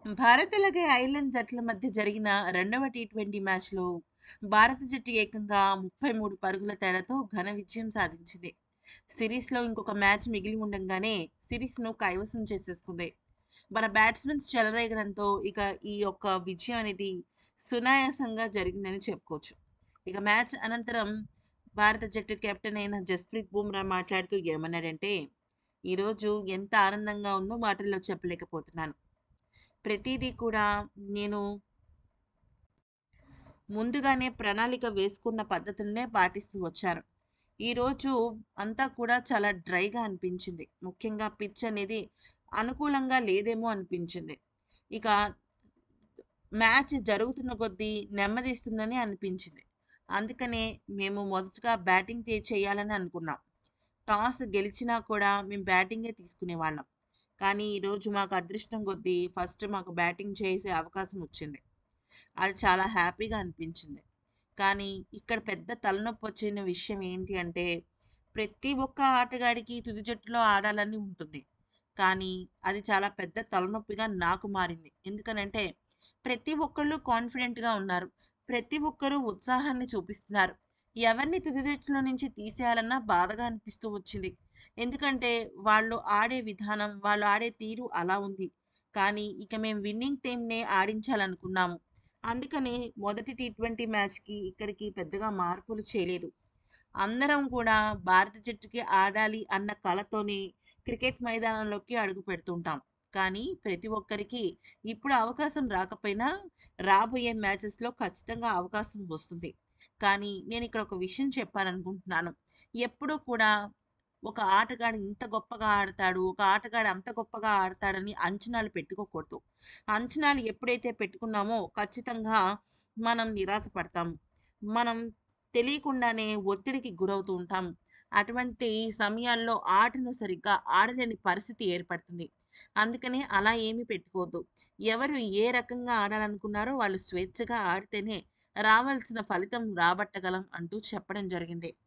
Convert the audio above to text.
భారత్ అలాగే ఐర్లాండ్ జట్ల మధ్య జరిగిన రెండవ టీ ట్వంటీ మ్యాచ్లో భారత జట్టు ఏకంగా ముప్పై మూడు పరుగుల తేడాతో ఘన విజయం సాధించింది సిరీస్లో ఇంకొక మ్యాచ్ మిగిలి ఉండగానే సిరీస్ను కైవసం చేసేసుకుంది మన బ్యాట్స్మెన్స్ చెలరేగడంతో ఇక ఈ యొక్క విజయం అనేది సునాయాసంగా జరిగిందని చెప్పుకోవచ్చు ఇక మ్యాచ్ అనంతరం భారత జట్టు కెప్టెన్ అయిన జస్ప్రీత్ బుమ్రా మాట్లాడుతూ ఏమన్నాడంటే ఈరోజు ఎంత ఆనందంగా ఉందో మాటల్లో చెప్పలేకపోతున్నాను ప్రతిదీ కూడా నేను ముందుగానే ప్రణాళిక వేసుకున్న పద్ధతులనే పాటిస్తూ వచ్చాను ఈరోజు అంతా కూడా చాలా డ్రైగా అనిపించింది ముఖ్యంగా పిచ్ అనేది అనుకూలంగా లేదేమో అనిపించింది ఇక మ్యాచ్ జరుగుతున్న కొద్దీ నెమ్మదిస్తుందని అనిపించింది అందుకనే మేము మొదటగా బ్యాటింగ్ చేయాలని అనుకున్నాం టాస్ గెలిచినా కూడా మేము బ్యాటింగే తీసుకునేవాళ్ళం కానీ ఈరోజు మాకు అదృష్టం కొద్దీ ఫస్ట్ మాకు బ్యాటింగ్ చేసే అవకాశం వచ్చింది అది చాలా హ్యాపీగా అనిపించింది కానీ ఇక్కడ పెద్ద తలనొప్పి వచ్చిన విషయం ఏంటి అంటే ప్రతి ఒక్క ఆటగాడికి తుది జట్టులో ఆడాలని ఉంటుంది కానీ అది చాలా పెద్ద తలనొప్పిగా నాకు మారింది ఎందుకనంటే ప్రతి ఒక్కళ్ళు కాన్ఫిడెంట్గా ఉన్నారు ప్రతి ఒక్కరూ ఉత్సాహాన్ని చూపిస్తున్నారు ఎవరిని తుది జట్టులో నుంచి తీసేయాలన్నా బాధగా అనిపిస్తూ వచ్చింది ఎందుకంటే వాళ్ళు ఆడే విధానం వాళ్ళు ఆడే తీరు అలా ఉంది కానీ ఇక మేము విన్నింగ్ టీంనే ఆడించాలనుకున్నాము అందుకని మొదటి టీ ట్వంటీ మ్యాచ్కి ఇక్కడికి పెద్దగా మార్పులు చేయలేదు అందరం కూడా భారత జట్టుకి ఆడాలి అన్న కళతోనే క్రికెట్ మైదానంలోకి అడుగు పెడుతుంటాం కానీ ప్రతి ఒక్కరికి ఇప్పుడు అవకాశం రాకపోయినా రాబోయే మ్యాచెస్లో ఖచ్చితంగా అవకాశం వస్తుంది కానీ నేను ఇక్కడ ఒక విషయం చెప్పాలనుకుంటున్నాను ఎప్పుడూ కూడా ఒక ఆటగాడు ఇంత గొప్పగా ఆడతాడు ఒక ఆటగాడు అంత గొప్పగా ఆడతాడని అంచనాలు పెట్టుకోకూడదు అంచనాలు ఎప్పుడైతే పెట్టుకున్నామో ఖచ్చితంగా మనం నిరాశపడతాము మనం తెలియకుండానే ఒత్తిడికి గురవుతూ ఉంటాం అటువంటి సమయాల్లో ఆటను సరిగ్గా ఆడలేని పరిస్థితి ఏర్పడుతుంది అందుకని అలా ఏమీ పెట్టుకోవద్దు ఎవరు ఏ రకంగా ఆడాలనుకున్నారో వాళ్ళు స్వేచ్ఛగా ఆడితేనే రావాల్సిన ఫలితం రాబట్టగలం అంటూ చెప్పడం జరిగింది